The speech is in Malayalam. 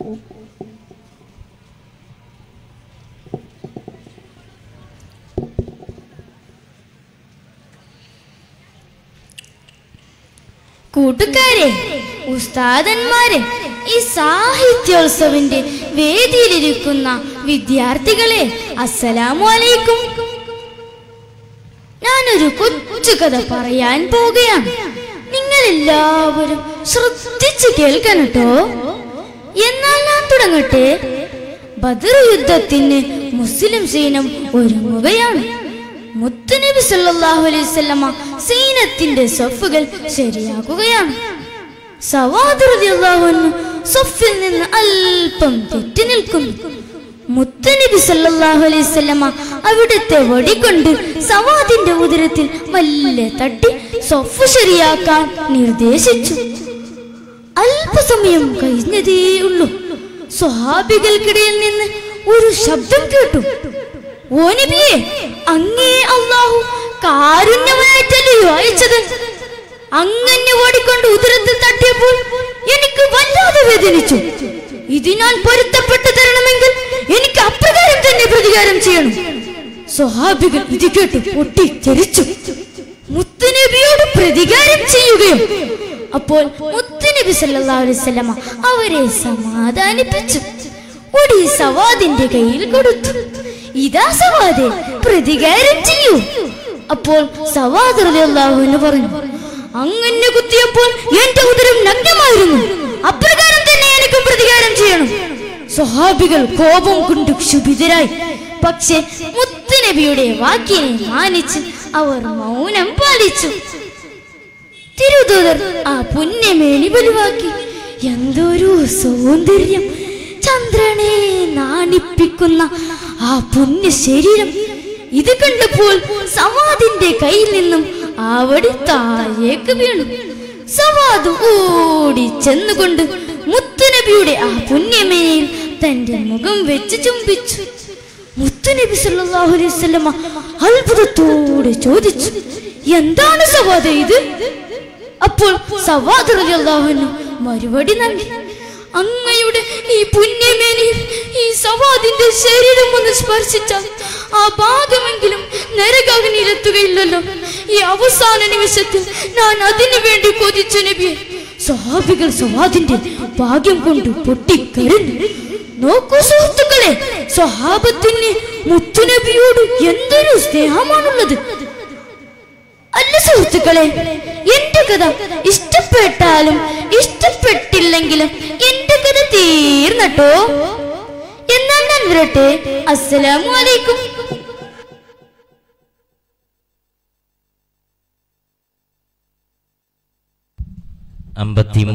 കൂട്ടുകാരെ ഉസ്താദന്മാരെ ഈ സാഹിത്യോത്സവിന്റെ വേദിയിലിരിക്കുന്ന വിദ്യാർത്ഥികളെ അസ്സലാമു അലൈക്കും ഞാനൊരു കൊച്ചു കഥ പറയാൻ പോകുകയാണ് നിങ്ങൾ എല്ലാവരും ശ്രദ്ധിച്ചു കേൾക്കണം കേട്ടോ എന്നാൽ ഞാൻ തുടങ്ങട്ടെ ബദർ യുദ്ധത്തിന് മുസ്ലിം സൈന്യം ഒരുങ്ങുകയാണ് മുത്തുനബി സല്ലല്ലാഹു അലൈഹി വസല്ലമ സൈന്യത്തിന്റെ സഫുകൾ ശരിയാക്കുകയാണ് സവാദ് റളിയല്ലാഹു അൻഹു സഫിൽ നിന്ന് അല്പം തെറ്റി നിൽക്കുന്നു മുത്തുനബി സല്ലല്ലാഹു അലൈഹി വസല്ലമ അവിടുത്തെ വടികൊണ്ട് സവാദിന്റെ ഉദരത്തിൽ വല്ല തട്ടി സഫ് ശരിയാക്കാൻ നിർദ്ദേശിച്ചു അല്പസമയം കഴിഞ്ഞതേ ഉള്ളൂ സ്വഹാബികൾക്കിടയിൽ നിന്ന് ഒരു ശബ്ദം കേട്ടു ഓ നബിയെ അങ്ങേ അള്ളാഹു കാരുണ്യമായിട്ടല്ലയോ അയച്ചത് അങ്ങനെ ഓടിക്കൊണ്ട് ഉദരത്തിൽ തട്ടിയപ്പോൾ എനിക്ക് വല്ലാതെ വേദനിച്ചു ഇതിനാൽ പൊരുത്തപ്പെട്ടു തരണമെങ്കിൽ എനിക്ക് അപ്രകാരം തന്നെ പ്രതികാരം ചെയ്യണം സ്വഹാബികൾ ഇത് കേട്ട് പൊട്ടി തെറിച്ചു മുത്തുനബിയോട് പ്രതികാരം ചെയ്യുകയും അപ്പോൾ മുത്തുനബി സല്ലല്ലാഹു അലൈഹി വസല്ലമ അവരെ സമാധാനിപ്പിച്ചു ഒടി സവാദിന്റെ കയ്യിൽ കൊടുത്തു ഇതാ സവാദെ പ്രതികാരം ചെയ്യൂ അപ്പോൾ സവാദ് റളിയല്ലാഹു അൻഹു പറഞ്ഞു അങ്ങനെ കുത്തിയപ്പോൾ എന്റെ ഉദരം നഗ്നമായിരുന്നു അപ്രകാരം തന്നെ എനിക്കും പ്രതികാരം ചെയ്യണം സ്വഹാബികൾ കോപം കൊണ്ട് ക്ഷുഭിതരായി പക്ഷെ മുത്തുനബിയുടെ വാക്കിനെ മാനിച്ച് അവർ മൗനം പാലിച്ചു തിരുദൂതർ ആ പുണ്യമേനി വലുവാക്കി എന്തൊരു സൗന്ദര്യം ചന്ദ്രനെ നാണിപ്പിക്കുന്ന ആ പുണ്യ ശരീരം ഇത് കണ്ടപ്പോൾ സവാദിന്റെ കയ്യിൽ നിന്നും ആവടി താഴേക്ക് വീണു സവാദ് ഓടി ചെന്നുകൊണ്ട് മുത്തുനബിയുടെ ആ പുണ്യമേനിയിൽ തന്റെ മുഖം വെച്ച് ചുംബിച്ചു മുത്തുനബി സല്ലല്ലാഹു അലൈഹി വസല്ലമ അത്ഭുതത്തോടെ ചോദിച്ചു എന്താണ് സവാദ ഇത് അപ്പോൾ സവാദ് റളിയല്ലാഹു അൻഹു മറുപടി നൽകി അങ്ങയുടെ ഈ പുണ്യമേനിയിൽ ഈ സവാദിന്റെ ശരീരം ഒന്ന് സ്പർശിച്ചാൽ ആ ഭാഗമെങ്കിലും നരകാഗ്നിയിലെത്തുകയില്ലല്ലോ ഈ അവസാന നിമിഷത്തിൽ ഞാൻ അതിനു വേണ്ടി കൊതിച്ചു നബിയെ സ്വഹാബികൾ സവാദിന്റെ ഭാഗ്യം കൊണ്ട് പൊട്ടിക്കരഞ്ഞു നോക്കൂ സുഹൃത്തുക്കളെ സ്വഹാബത്തിന് മുത്തുനബിയോട് എന്തൊരു സ്നേഹമാണുള്ളത് അല്ല സുഹൃത്തുക്കളെ എന്റെ കഥ ഇഷ്ടപ്പെട്ടാലും ഇഷ്ടപ്പെട്ടില്ലെങ്കിലും എന്റെ കഥ തീർന്നട്ടോ എന്നാൽ ഞാൻ വരട്ടെ അസ്സലാമു അലൈക്കും അമ്പത്തി